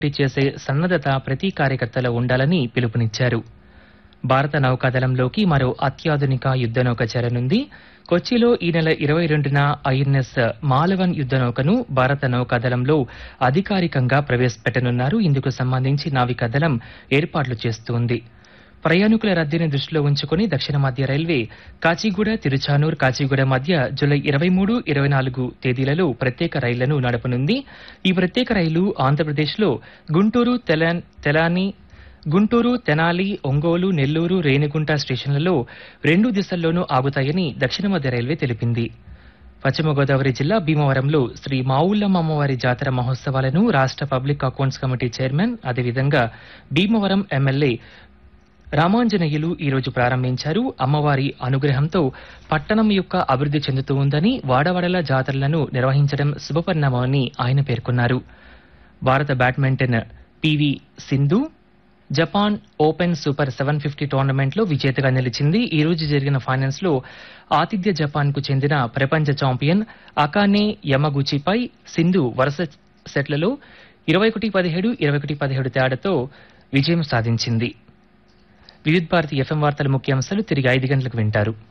పోటీ చేసే సన్నద్ధత ప్రతి కార్యకర్తలో ఉండాలని పిలుపునిచ్చారు భారత నౌకాదళంలోకి మరో అత్యాధునిక యుద్ధ నౌక చేరనుంది కొచ్చిలో ఈ నెల ఇరవై రెండున ఐఎన్ఎస్ మాలవన్ యుద్ధ నౌకను భారత నౌకాదళంలో అధికారికంగా ప్రవేశపెట్టనున్నారు ఇందుకు సంబంధించి నావికాదళం ఏర్పాట్లు చేస్తోంది ప్రయాణికుల రద్దీని దృష్టిలో ఉంచుకుని దక్షిణ మధ్య రైల్వే కాచిగూడ తిరుచానూర్ కాచిగూడ మధ్య జూలై ఇరవై మూడు ఇరవై నాలుగు తేదీలలో ప్రత్యేక రైళ్లను నడపనుంది ఈ ప్రత్యేక రైలు ఆంధ్రప్రదేశ్లో గుంటూరు తెలాన్ తెలాని గుంటూరు తెనాలి ఒంగోలు నెల్లూరు రేణిగుంట స్టేషన్లలో రెండు దిశల్లోనూ ఆగుతాయని దక్షిణ మధ్య రైల్వే తెలిపింది పశ్చిమ గోదావరి జిల్లా భీమవరంలో శ్రీ మావుల్లమ్మ అమ్మవారి జాతర మహోత్సవాలను రాష్ట్ర పబ్లిక్ అకౌంట్స్ కమిటీ చైర్మన్ అదేవిధంగా భీమవరం ఎమ్మెల్యే రామాంజనేయులు ఈ రోజు ప్రారంభించారు అమ్మవారి అనుగ్రహంతో పట్టణం యొక్క అభివృద్ధి చెందుతూ ఉందని వాడవాడల జాతరలను నిర్వహించడం శుభపరిణామమని ఆయన పేర్కొన్నారు భారత badminton PV Sindhu Japan open super seven fifty tournament లో విజేతగా నిలిచింది ఈ రోజు జరిగిన ఫైనల్స్ లో ఆతిథ్య జపాన్ కు చెందిన ప్రపంచ ఛాంపియన్ అకానే యమగుచిపై సింధు వరుస సెట్లలో ఇరవై ఒకటి పదిహేడు ఇరవై ఒకటి పదిహేడు తేడాతో విజయం సాధించింది విద్యుత్ భారతి ఎఫ్ఎం వార్తల ముఖ్యాంశాలు తిరిగి ఐదు గంటలకు వింటారు